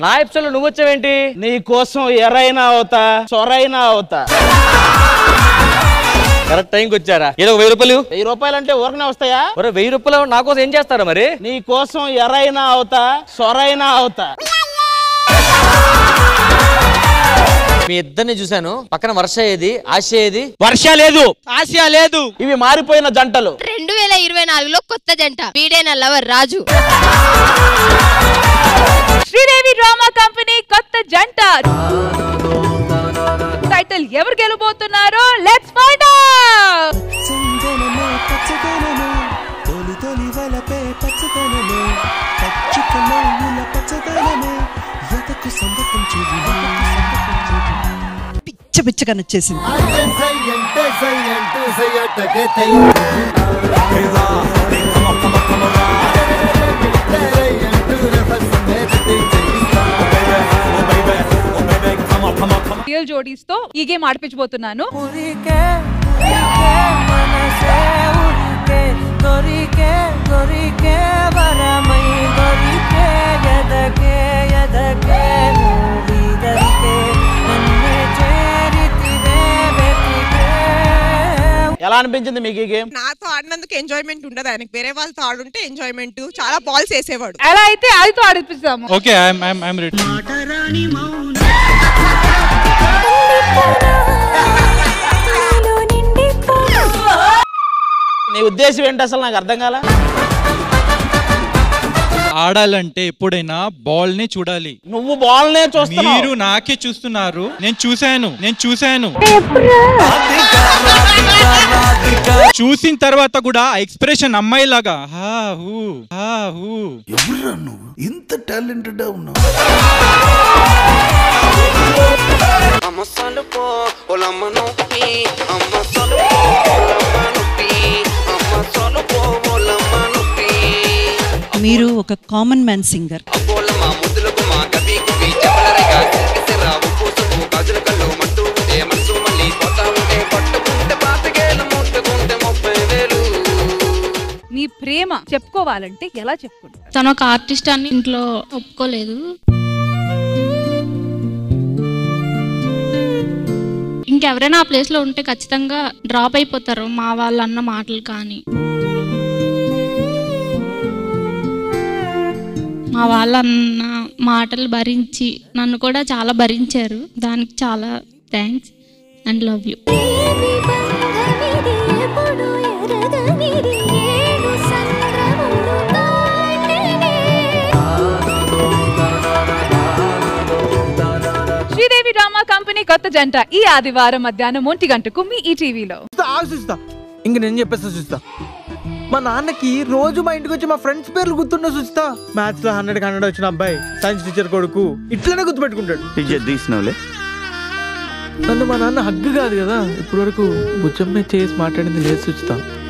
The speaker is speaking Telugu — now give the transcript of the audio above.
నా ఎపిసోడ్ లో నువ్వు వచ్చావేంటి నీ కోసం ఎరైనా అవుతా సొరైనా అవుతా కరెక్ట్ టైంకి వచ్చారా ఏదో ఒక వెయ్యి రూపాయలు వెయ్యి రూపాయలు అంటే ఊరకనే వస్తాయా ఒరే వెయ్యి రూపాయలు నా కోసం ఏం చేస్తారా మరి నీ కోసం ఎరైనా అవుతా సొరైనా అవుతా మీ ఇద్దరిని చూశాను పక్కన వర్ష ఏది ఆశ ఏది వర్ష లేదు ఆసియా లేదు ఇవి మారిపోయిన జంటలు రెండు వేల ఇరవై నాలుగులో కొత్త జంట వీడే నా lover Raju Sridevi drama company కొత్త జంట టైటిల్ ఎవరు గెలబోతున్నారో లెట్స్ ఫైండ్ అవుట్ చందనమే పచ్చదనమే తొలి తొలి వలపే పచ్చదనమే పచ్చిక నవ్వుల పచ్చదనమే ఎదకు సందకం చెవి పిచ్చ పిచ్చగా నచ్చేసింది రియల్ జోడీస్ తో ఈ గేమ్ ఆడిపించబోతున్నాను ఎలా అనిపించింది మీకు ఈ గేమ్ నాతో ఆడినందుకు ఎంజాయ్మెంట్ ఉండదు ఆయనకి వేరే వాళ్ళతో ఆడుంటే ఎంజాయ్మెంట్ చాలా బాల్స్ వేసేవాడు అలా అయితే ఆదితో ఆడిపిస్తాము okay I'm I'm I'm ready నీ ఉద్దేశం ఏంటి అసలు నాకు అర్థం కాల ఆడాలంటే ఎప్పుడైనా బాల్ ని చూడాలి నువ్వు బాల్నే చూస్తున్నావు మీరు నాకే చూస్తున్నారు నేను చూశాను నేను చూశాను చూసిన తర్వాత కూడా ఎక్స్ప్రెషన్ అమ్మాయిలాగా హా హూ హా హూ ఎవరురా నువ్వు ఇంత టాలెంటెడ్ ఉన్నావు అమ్మ సలుపో ఒలమ్మ నొప్పి అమ్మ సలుపో ఒలమ్మ నొప్పి అమ్మ సలుపో ఒలమ్మ నొప్పి మీరు ఒక కామన్ మ్యాన్ సింగర్ అబ్బోలమ్మ ముద్దులకు మా కవి కువి చెప్పలరిగా సిరా ఉప్పు సుప్పు గాజుల కళ్ళు మంటూ ఉంటే మనసు మళ్ళీ పోతా ఉంటే పట్టుకుంటే పాతికేలు ముట్టుకుంటే ముప్పై వేలు మీ ప్రేమ చెప్పుకోవాలంటే ఎలా చెప్పుకుంటారు తను ఒక ఆర్టిస్ట్ అని ఇంట్లో ఒప్పుకోలేదు ఇంకెవరైనా ఆ ప్లేస్ లో ఉంటే ఖచ్చితంగా డ్రాప్ అయిపోతారు మా వాళ్ళు అన్న మాటలు కానీ మా వాళ్ళు అన్న మాటలు భరించి నన్ను కూడా చాలా భరించారు దానికి చాలా thanks and love you Sridevi drama company కొత్త జంట ఈ ఆదివారం మధ్యాహ్నం ఒంటి గంటకు మీ ఈ టీవీలో ఆలోచిస్తా ఇంక నేను చెప్పేస్తా చూస్తా మా నాన్నకి రోజు మా ఇంటికి వచ్చి మా ఫ్రెండ్స్ పేర్లు గుర్తుండే చూస్తా మ్యాథ్స్ లో హండ్రెడ్ హండ్రెడ్ వచ్చిన అబ్బాయి సైన్స్ టీచర్ కొడుకు ఇట్లనే గుర్తుపెట్టుకుంటాడు టీచర్ తీసినావులే నన్ను మా నాన్న హగ్గు కాదు కదా ఇప్పటి వరకు భుజం మీద చేసి మాట్లాడింది లేదు చూస్తా